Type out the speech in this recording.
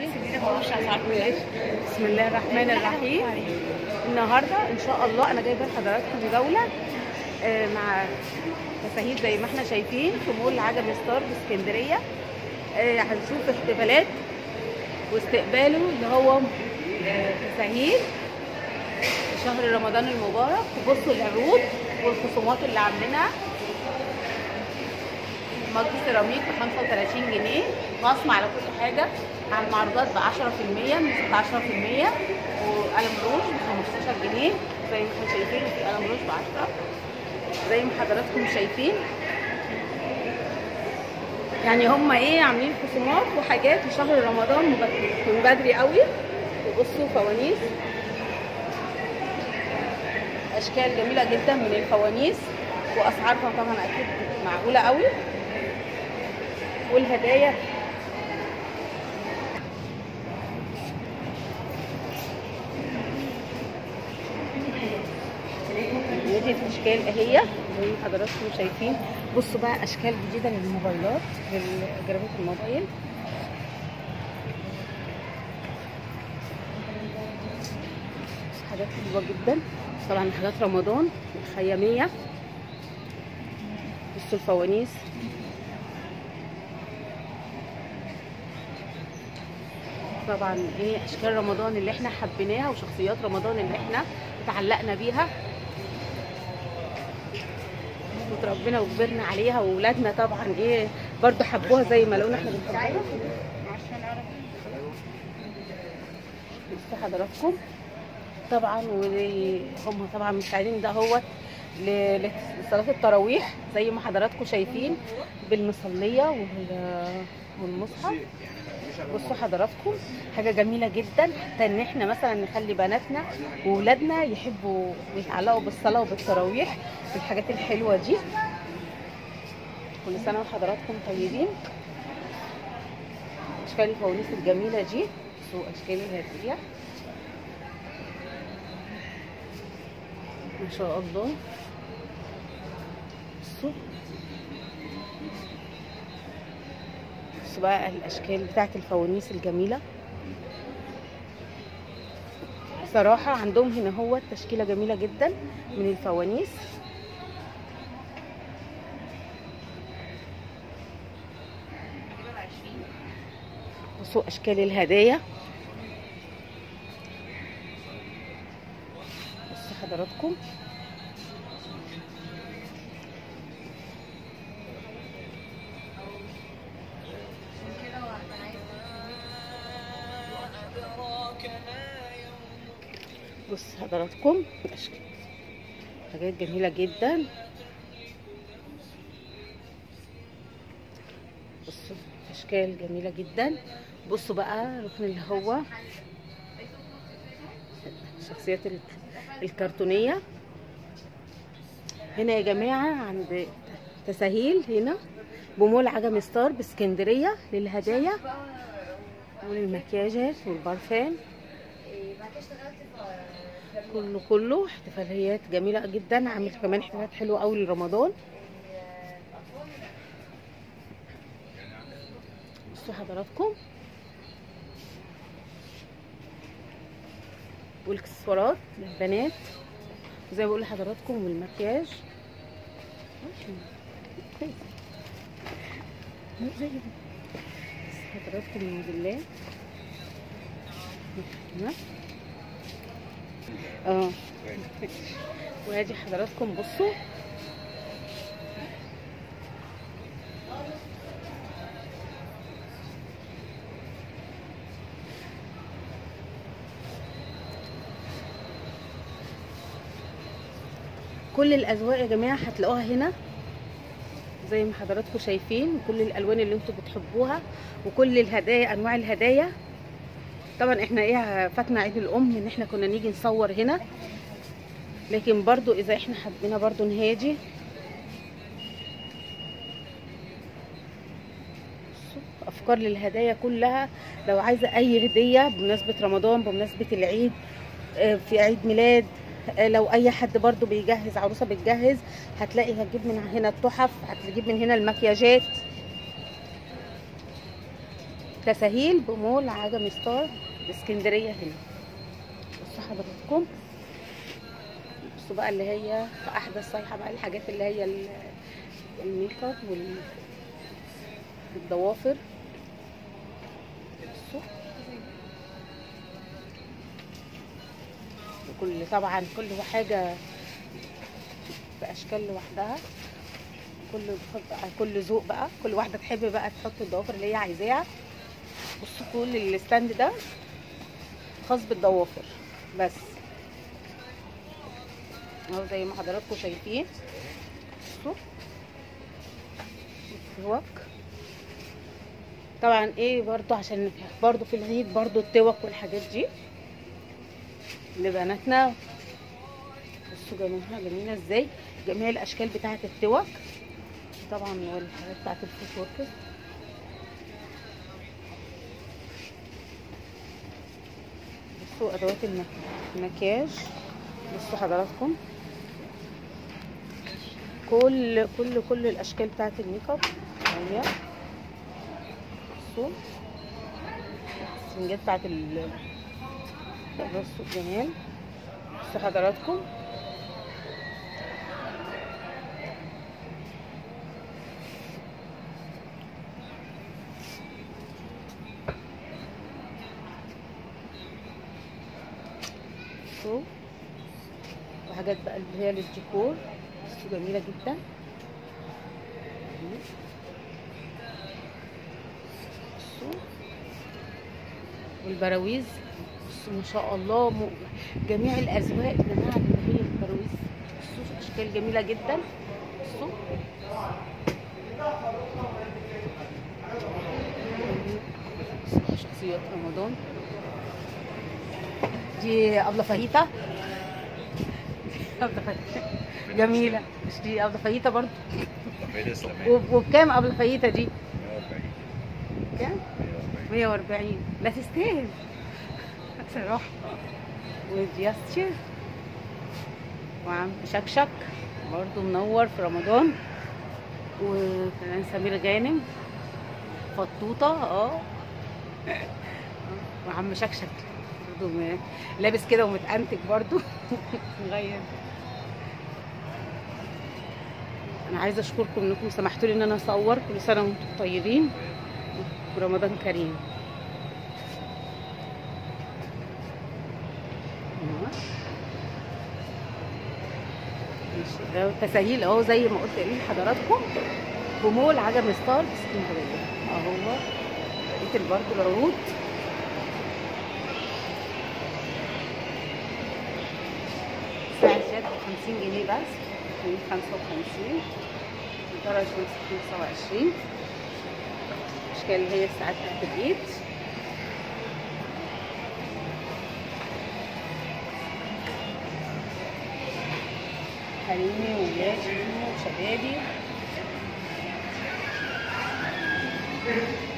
بسم الله الرحمن الرحيم النهارده ان شاء الله انا جايبه لحضراتكم جوله آه، مع تفاهيد زي ما احنا شايفين في مول عجم ستار في اسكندريه آه، هنشوف احتفالات واستقباله اللي هو آه، تفاهيد شهر رمضان المبارك وبصوا العروض والخصومات اللي عاملينها مج سيراميك ب 35 جنيه خصم على كل حاجه على المعروضات ب 10% نسبة 10% وقلم روج ب 15 جنيه زي ما احنا شايفين في قلم روج ب 10 زي ما حضراتكم شايفين يعني هم ايه عاملين خصومات وحاجات لشهر رمضان مبكر- من بدري قوي وبصوا فوانيس اشكال جميله جدا من الفوانيس واسعارها طبعا اكيد معقوله قوي والهدايا ودي الاشكال اهي زي ما حضراتكم شايفين بصوا بقى اشكال جديده للموبايلات لجرابات الموبايل حاجات حلوه جدا طبعا حاجات رمضان خياميه بصوا الفوانيس طبعا ايه اشكال رمضان اللي احنا حبيناها وشخصيات رمضان اللي احنا اتعلقنا بيها وتربينا وكبرنا عليها واولادنا طبعا ايه برضو حبوها زي ما لقونا احنا بنحبها بصوا حضراتكم طبعا وهم طبعا مساعدين ده هو ل- لصلاه التراويح زي ما حضراتكم شايفين بالمصليه وال- والمصحف بصوا حضراتكم حاجه جميله جدا حتى ان احنا مثلا نخلي بناتنا واولادنا يحبوا ويتعلقوا بالصلاه وبالتراويح الحاجات الحلوه دي كل سنه وحضراتكم طيبين اشكال الفوانيس الجميله دي بصوا اشكال الهديه ما شاء الله بصوا بصوا بقى الاشكال بتاعت الفوانيس الجميله بصراحه عندهم هنا هو تشكيله جميله جدا من الفوانيس بصوا اشكال الهدايا بصوا حضراتكم بص حضراتكم الأشكال. حاجات جميلة جدا بصوا أشكال جميلة جدا بصوا بقى ركن اللي هو الشخصيات ال- الكرتونية هنا يا جماعة عند تساهيل هنا بمول عجم ستار باسكندرية للهدايا وللمكياجات والبرفان كله كله احتفاليات جميلة جدا عامل كمان احتفالات حلوة قوي لرمضان بصوا حضراتكم والاكسسوارات للبنات زي ما بقول لحضراتكم والمكياج كويس. زي كده. بس حضراتكم الموديلات ها؟ اه وادي حضراتكم بصوا كل الاذواق يا جماعه هتلاقوها هنا زي ما حضراتكم شايفين كل الالوان اللي انتوا بتحبوها وكل الهدايا انواع الهدايا طبعا احنا ايه فاتنا عيد الام ان احنا كنا نيجي نصور هنا لكن برضو اذا احنا حبينا برضو نهادي افكار للهدايا كلها لو عايزه اي هديه بمناسبه رمضان بمناسبه العيد آه، في عيد ميلاد آه، لو اي حد برضو بيجهز عروسه بتجهز هتلاقي هتجيب من هنا التحف هتجيب من هنا المكياجات تساهيل بمول عجم ستار اسكندريه هنا بصوا حضراتكم بصوا بقى اللي هي في احدث صيحه بقى الحاجات اللي هي ال- الميك اب وال- والضوافر بصوا وكل طبعا كل حاجه باشكال لوحدها كل بقى كل ذوق بقى كل واحده تحب بقى تحط الضوافر اللي هي عايزاها بصوا كل الستاند ده خاص بالضوافر بس اهو زي ما حضراتكم شايفين بصوا التوك طبعا ايه برضو عشان برضو في العيد برضو التوك والحاجات دي لبناتنا بصوا جميلة جميلة ازاي جميع الاشكال بتاعة التوك طبعا والحاجات بتاعة الفوت ورك بصوا ادوات المك- المكياج بصوا حضراتكم كل كل كل الاشكال بتاعة الميك اب اهي بصوا السنجات بتاعة ال بصوا الجمال بصوا حضراتكم بصوا وحاجات بقى اللي هي للديكور بصوا جميلة جدا بصوا والبراويز بصوا ما شاء الله م... جميع الأذواق يا جماعة اللي هي البراويز بصوا أشكال جميلة جدا بصوا بصوا شخصيات رمضان دي أبلة فاهيتا أبلة فاهيتا جميلة مش دي أبلة فاهيتا برضه تفعيل إسلامية وب- وبكام أبلة فاهيتا دي؟ 140 كام؟ 140 140 لا تستاهل بصراحة ودياستشر وعم شكشك برضو منور في رمضان وكمان سمير غانم فطوطة اه وعم شكشك برضو م- لابس كده ومتأنتج برضو مغير انا عايزه اشكركم انكم سمحتوا لي ان انا اصور كل سنه وانتم طيبين ورمضان كريم أيوة. ماشي ده تساهيل اهو زي ما قلت لحضراتكم بمول عجم ستار في اسكندريه اهو لقيت برضه العروض سعر زاد ب 50 جنيه بس من 55 درجة من 25 الاشكال اللي هي الساعات تحت الايد حريمي وولادي وشبابي